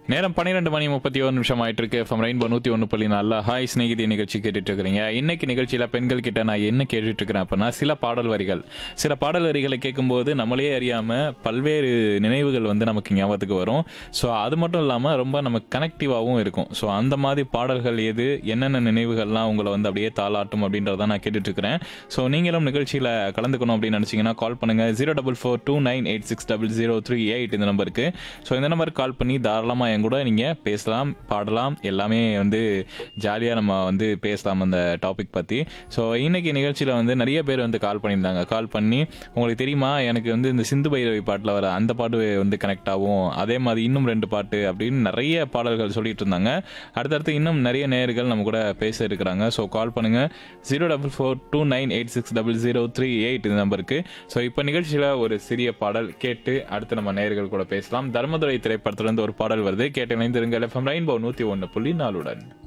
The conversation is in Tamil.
நேரம் பன்னிரெண்டு மணி முப்பத்தி ஒரு நிமிஷம் ஆயிட்டு இருக்கு ஃப்ரம் ரெயின்போ நூத்தி ஒன்று புள்ளி நாலில் ஹாய் ஸ்நேகிதி நிகழ்ச்சி கேட்டுட்டு இருக்கிறீங்க இன்னைக்கு நிகழ்ச்சியில பெண்கள் கிட்ட நான் என்ன கேட்டுட்டு இருக்கிறேன் அப்படின்னா சில பாடல் வரிகள் சில பாடல் வரிகளை கேட்கும்போது நம்மளே அறியாம பல்வேறு நினைவுகள் வந்து நமக்கு ஞாபகத்துக்கு வரும் ஸோ அது மட்டும் இல்லாம ரொம்ப நமக்கு கனெக்டிவாகவும் இருக்கும் ஸோ அந்த மாதிரி பாடல்கள் எது என்னென்ன நினைவுகள்லாம் உங்களை வந்து அப்படியே தாளாட்டும் அப்படின்றத நான் கேட்டுட்டு இருக்கிறேன் ஸோ நீங்களும் நிகழ்ச்சியில கலந்துக்கணும் அப்படின்னு நினைச்சீங்கன்னா கால் பண்ணுங்க zero double four two nine eight six double zero three eight இந்த நம்பருக்கு ஸோ இந்த நம்பருக்கு கால் பண்ணி தாராளமாக என் கூட நீங்கள் பேசலாம் பாடலாம் எல்லாமே வந்து ஜாலியாக நம்ம வந்து பேசலாம் அந்த டாபிக் பற்றி ஸோ இன்னைக்கு நிகழ்ச்சியில் வந்து நிறைய பேர் வந்து கால் பண்ணியிருந்தாங்க கால் பண்ணி உங்களுக்கு தெரியுமா எனக்கு வந்து இந்த சிந்து பைரவி பாட்டில் வர அந்த பாட்டு வந்து கனெக்ட் ஆகும் அதே மாதிரி இன்னும் ரெண்டு பாட்டு அப்படின்னு நிறைய பாடல்கள் சொல்லிட்டு இருந்தாங்க அடுத்தடுத்து இன்னும் நிறைய நேயர்கள் நம்ம கூட பேச இருக்கிறாங்க ஸோ கால் பண்ணுங்க zero double four two nine eight six double zero three eight இந்த நம்பருக்கு ஸோ இப்போ நிகழ்ச்சியில் ஒரு சிறிய பாடல் கேட்டு அடுத்து நம்ம நேயர்கள் கூட பேசலாம் தர்மதுரை திரைப்படத்திலிருந்து ஒரு பாடல் வருது கேட்டு இணைந்திருங்கள் எஃப்எம் ரெயின்போ நூற்றி ஒன்று புள்ளி நாலுடன்